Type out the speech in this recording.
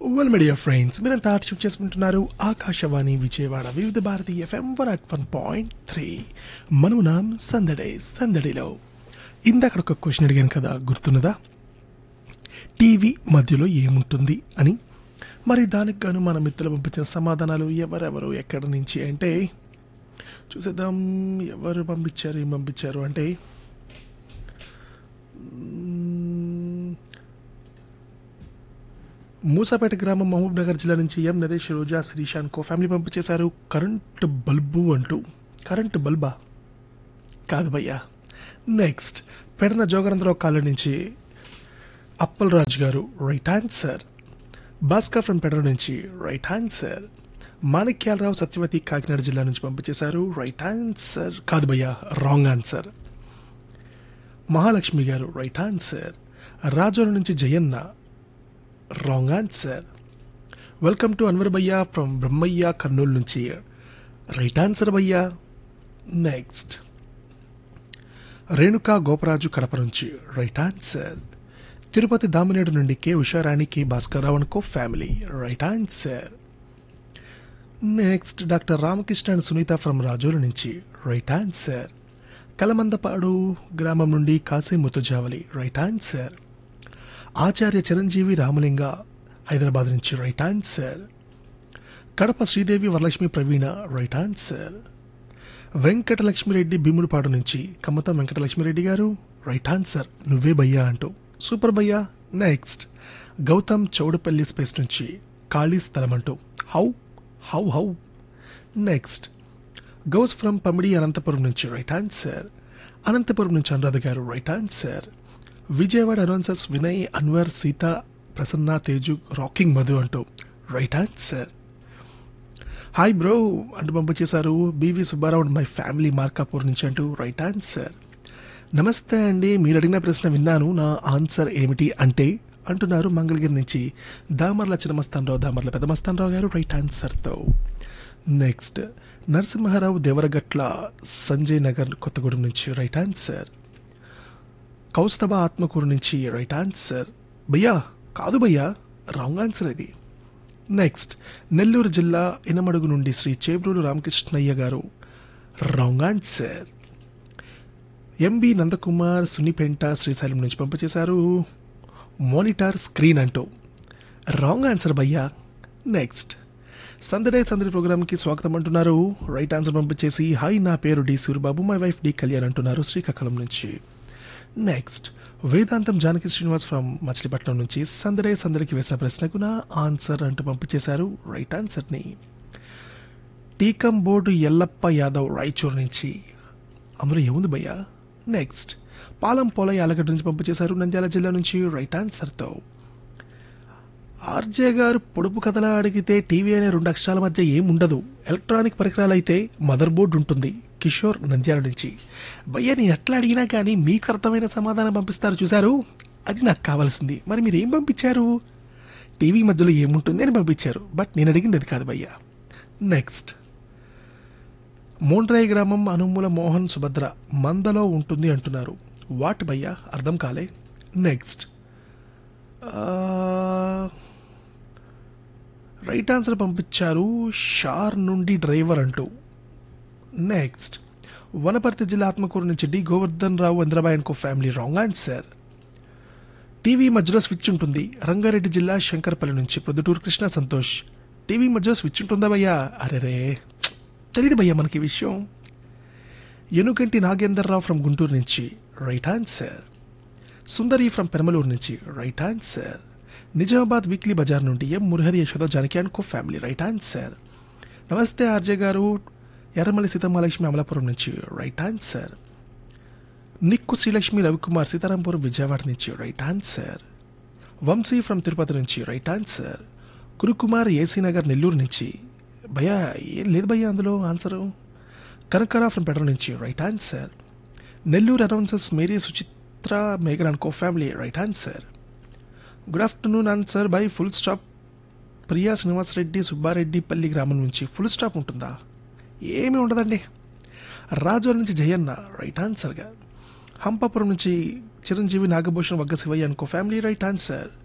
well media friends మీరంతా ఆర్షిప్ చేసుకుంటున్నారు Akashvani Vijayawada Vividh Bharati FM one at one point three మనమునాం సందడే సందడిలో ఇందాక ఒక క్వశ్చన్ అడిగాను కదా గుర్తున్నదా టీవీ మధ్యలో ఏముంటుంది అని మరి దానికి గాను మన మిత్రులు పంపించిన సమాధానాలు ఎవరెవరు ఎక్కడి నుంచి అంటే చూసేద్దాం ఎవరు పంపించారు ఏం పంపించారు అంటే మ్మ్, మూసాపేట గ్రామం మహబూబ్ నగర్ జిల్లా నుంచి ఎం నరేష్ రోజా శ్రీశాన్ కో ఫ్యామిలీ పంపించేశారు కరెంటు బల్బు అంటూ కరెంటు బల్బా కాదు భయ్యా నెక్స్ట్ పెడన జోగరంధ్రరావు కాలనీ నుంచి అప్పల్ రాజు గారు రైట్ ఆన్సర్ భాస్కర్ ఫ్రమ్ పెడర నుంచి రైట్ ఆన్సర్ మాణిక్యాలరావు సత్యవతి కాకినాడ జిల్లా నుంచి పంపించేశారు రైట్ ఆన్సర్ కాదు భయ్యా రాంగ్ ఆన్సర్ మహాలక్ష్మి గారు రైట్ ఆన్సర్ రాజోల నుంచి Jayanna wrong answer welcome to Anwar భయ్యా ఫ్రమ్ బ్రహ్మయ్య కర్నూలు నుంచి రైట్ ఆన్సర్ భయ్యా నెక్స్ట్ రేణుకా గోపరాజు కడప నుంచి రైట్ ఆన్సర్ తిరుపతి దామినేడు నుండి కె ఉషారాణి కె భాస్కర్రావు అనుకో family right answer next doctor Ramakrishna and Sunitha from Razole నుంచి రైట్ ఆన్సర్ కలమందపాడు గ్రామం నుండి కాశీ ముతుజావలి రైట్ ఆన్సర్ ఆచార్య చిరంజీవి రామలింగ హైదరాబాద్ నుంచి right answer Kadapa Sridevi Varalakshmi Praveena right answer Venkatalakshmireddy Bheemudipadu నుంచి కమ్మతం వెంకటలక్ష్మిరెడ్డి గారు రైట్ ఆన్సర్ నువ్వే భయ్యా అంటూ సూపర్ భయ్యా నెక్స్ట్ గౌతమ్ చౌడపల్లి స్పేస్ నుంచి ఖాళీ స్థలం అంటూ how how how next Ghouse from Pamidi Anantapuram నుంచి రైట్ ఆన్సర్ అనంతపురం నుంచి అనురాధ గారు right answer Vijayawada announcers Vinay Anwar Sita Prasanna Teju rocking Madhu అంటూ రైట్ ఆన్సర్ హాయ్ బ్రో అంటూ పంపించేశారు BV Subbarao and my family Markapur నుంచి అంటూ రైట్ ఆన్సర్ నమస్తే అండి మీరు అడిగిన ప్రశ్న విన్నాను నా ఆన్సర్ ఏమిటి అంటే అంటున్నారు మంగళగిరి నుంచి దామర్ల చిన్నమస్తానరావు దామర్ల పెద్దమస్తానరావు గారు రైట్ ఆన్సర్తో నెక్స్ట్ నరసింహారావు దేవరగట్ల సంజయ్ నగర్ కొత్తగూడెం నుంచి రైట్ ఆన్సర్ కౌస్తభ ఆత్మకూరు నుంచి రైట్ ఆన్సర్ భయ్యా కాదు భయ్యా రాంగ్ ఆన్సర్ ఇది నెక్స్ట్ నెల్లూరు జిల్లా ఇనమడుగు నుండి శ్రీ చేబ్రూలు రామకృష్ణయ్య గారు wrong answer MB Nandakumar Sunnipenta Srisailam నుంచి పంపించేశారు మోనిటర్ స్క్రీన్ అంటూ రాంగ్ ఆన్సర్ భయ్యా నెక్స్ట్ సందడే సందడి ప్రోగ్రామ్కి స్వాగతం అంటున్నారు రైట్ ఆన్సర్ పంపించేసి హాయ్ నా పేరు D Suribabu my wife D Kalyan అంటున్నారు శ్రీకాకుళం నుంచి నెక్స్ట్ వేదాంతం జానకి శ్రీనివాస్ ఫ్రమ్ మచిలీపట్నం నుంచి సందడే సందడికి వేసిన ప్రశ్నకు నా ఆన్సర్ అంటూ పంపించేశారు రైట్ ఆన్సర్ని టీకం బోర్డు ఎల్లప్ప యాదవ్ రాయచూర్ నుంచి అందులో ఏముంది భయ్యా నెక్స్ట్ పాలం పోలయ్య ఆలగడ్డ నుంచి పంపించేశారు నంద్యాల జిల్లా నుంచి రైట్ ఆన్సర్తో ఆర్జే గారు పొడుపు కథలా అడిగితే టీవీ అనే రెండు అక్షరాల మధ్య ఏం ఉండదు ఎలక్ట్రానిక్ పరికరాలు అయితే మదర్ బోర్డు ఉంటుంది కిషోర్ నంద్యాల నుంచి భయ్య నేను ఎట్లా అడిగినా కానీ మీకు అర్థమైన సమాధానం పంపిస్తారు చూశారు అది నాకు కావాల్సింది మరి మీరు ఏం పంపించారు టీవీ మధ్యలో ఏముంటుంది అని పంపించారు బట్ నేను అడిగింది అది కాదు భయ్య నెక్స్ట్ మోండ్రాయి గ్రామం అనుమూల మోహన్ సుభద్ర మందలో ఉంటుంది అంటున్నారు వాట్ భయ్యా అర్థం కాలే నెక్స్ట్ రైట్ ఆన్సర్ పంపించారు షార్ నుండి డ్రైవర్ అంటూ నెక్స్ట్ వనపర్తి జిల్లా ఆత్మకూరు నుంచి డి గోవర్ధన్ రావు చంద్రబాయ్ అనుకో ఫ్యామిలీ రాంగ్ ఆన్సర్ టీవీ మధ్యలో స్విచ్ ఉంటుంది రంగారెడ్డి జిల్లా శంకరపల్లి నుంచి ప్రొద్దుటూరు కృష్ణ సంతోష్ టీవీ మధ్యలో స్విచ్ ఉంటుందా భయ్యా అరెరే తెలియదు భయ్యా మనకి ఈ విషయం ఎనుగంటి నాగేందర్రావు ఫ్రమ్ గుంటూరు నుంచి right answer Sundari from Peramaluru నుంచి right answer Nizamabad weekly bazaar నుండి ఎం మురహరి యశోద జానకి అనుకో ఫ్యామిలీ రైట్ ఆన్సర్ నమస్తే ఆర్జే గారు ఎర్రమల్లి సీతమ్మాలక్ష్మి అమలాపురం నుంచి రైట్ ఆన్సర్ నిక్కు శ్రీలక్ష్మి రవికుమార్ సీతారాంపురం విజయవాడ నుంచి right answer Vamsi from Tirupati నుంచి right answer Kurukumar AC Nagar Nellore నుంచి భయ్యా ఏం లేదు భయ్యా అందులో ఆన్సరు కనకరా ఫ్రమ్ పెడర్ నుంచి right answer Nellore announcers Mary Suchitra మేఘన్ అనుకో family right answer good afternoon answer by full stop Priya Srinivasareddy Subbareddypalli గ్రామం నుంచి ఫుల్ స్టాప్ ఉంటుందా ఏమీ ఉండదండి రాజోల నుంచి జయన్న రైట్ ఆన్సర్గా హంపాపురం నుంచి చిరంజీవి నాగభూషణ్ వగ్గ శివయ్య అనుకో ఫ్యామిలీ రైట్ ఆన్సర్